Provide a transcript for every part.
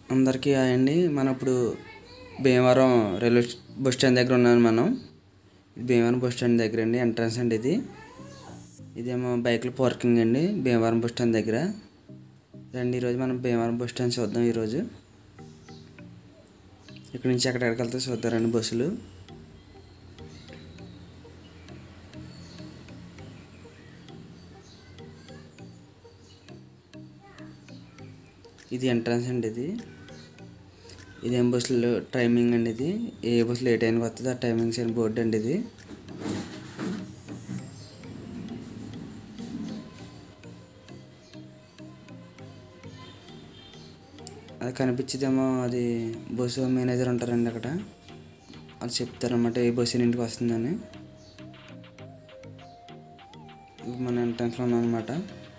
అందరికీ హాయ్ అండి మనం ఇప్పుడు భీమవరం రైల్వే స్ట- బస్ స్టాండ్ దగ్గర ఉన్నాను మనం ఇది భీమవరం బస్ స్టాండ్ దగ్గర అండి ఎంట్రన్స్ అండి ఇది ఇదేమో బైక్ల పార్కింగ్ అండి భీమవరం బస్ స్టాండ్ దగ్గర రండి ఈరోజు మనం భీమవరం బస్ స్టాండ్ చూద్దాం ఈరోజు ఇక్కడ నుంచి ఎక్కడికి వెళ్తే చూద్దారండి బస్సులు ఇది ఎంట్రన్స్ అండి ఇది ఇదేం బస్సులు టైమింగ్ అండి ఇది ఏ బస్సు లేట్ అయిన వస్తుంది ఆ టైమింగ్స్ అని బోర్డు అండి ఇది అది కనిపించేదేమో అది బస్సు మేనేజర్ ఉంటారండి అక్కడ వాళ్ళు చెప్తారన్నమాట ఏ బస్సు ఇంటికి వస్తుందని ఇప్పుడు మన ఎంట్రన్స్లో ఉన్నాం అనమాట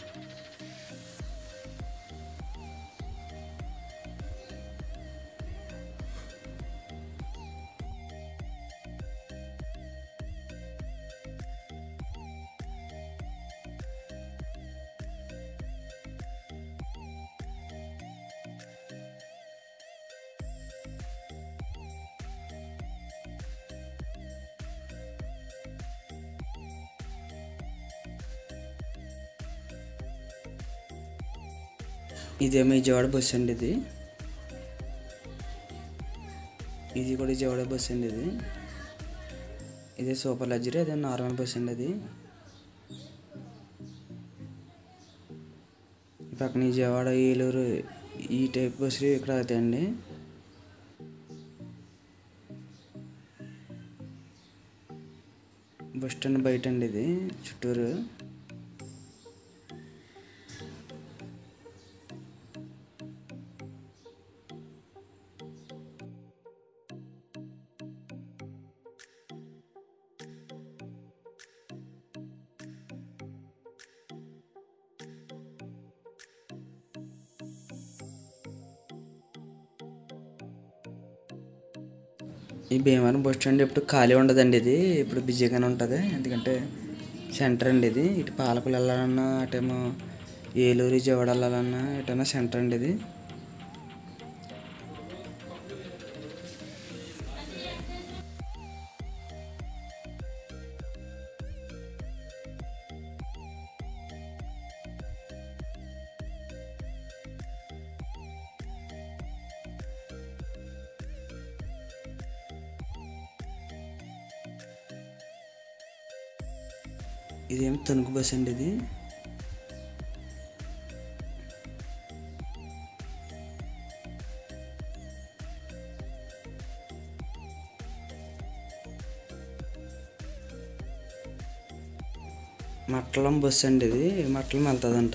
ఇదేమో విజయవాడ బస్సు అండి ఇది ఇది కూడా విజయవాడ బస్సు అండి ఇది ఇది సూపర్ లగ్జరీ అదే నార్మల్ బస్సు అండి అది ఈ పక్కన విజయవాడ ఏలూరు ఈ టైప్ బస్సులు ఇక్కడ అవుతాయండి బస్ స్టాండ్ బయట అండి ఇది చుట్టూరు ఈ భీమవరం బస్ స్టాండ్ ఇప్పుడు ఖాళీ ఉండదండి ఇది ఇప్పుడు బిజీగానే ఉంటుంది ఎందుకంటే సెంటర్ అండి ఇది ఇటు పాలకులు వెళ్ళాలన్నా అటేమో ఏలూరు విజయవాడ వెళ్ళాలన్నా ఇటైనా సెంటర్ అండి ఇది ఇదేమి తణుకు బస్ అండి ఇది మట్టలం బస్ అండి ఇది మట్టలం వెళ్తుందంట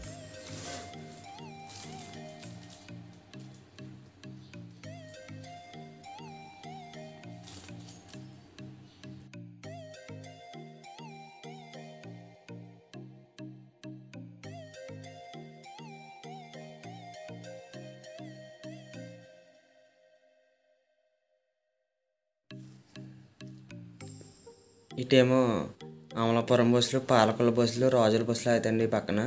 ఇటేమో అమలాపురం బస్సులు పాలకొల్ల బస్సులు రాజుల బస్సులు అవుతాయండి ఈ పక్కన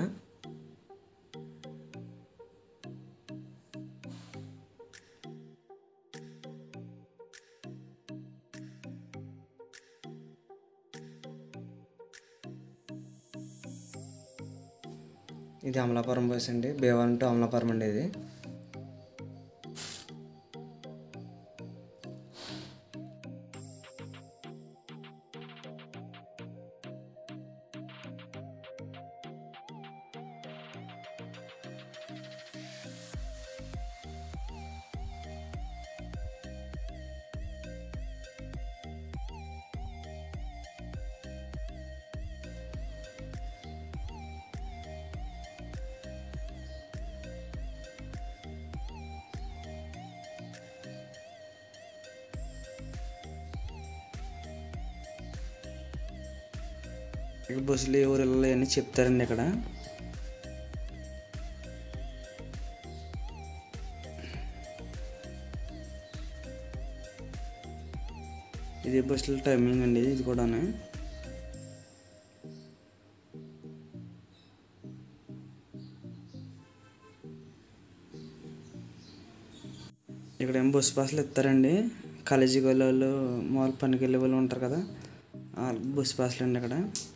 ఇది అమలాపురం బస్ అండి భీమవరం టు అమలాపురం అండి ఇది ఇక్కడ బస్సులు ఏ ఊరు వెళ్ళాలి అని చెప్తారండి ఇక్కడ ఇది బస్సుల టైమింగ్ అండి ఇది కూడాను ఇక్కడ ఏమో బస్సు పాసులు ఇస్తారండి కాలేజీకి వెళ్ళే వాళ్ళు మామూలు పనికి వెళ్ళే వాళ్ళు ఉంటారు కదా వాళ్ళకి బస్సు పాసులు అండి ఇక్కడ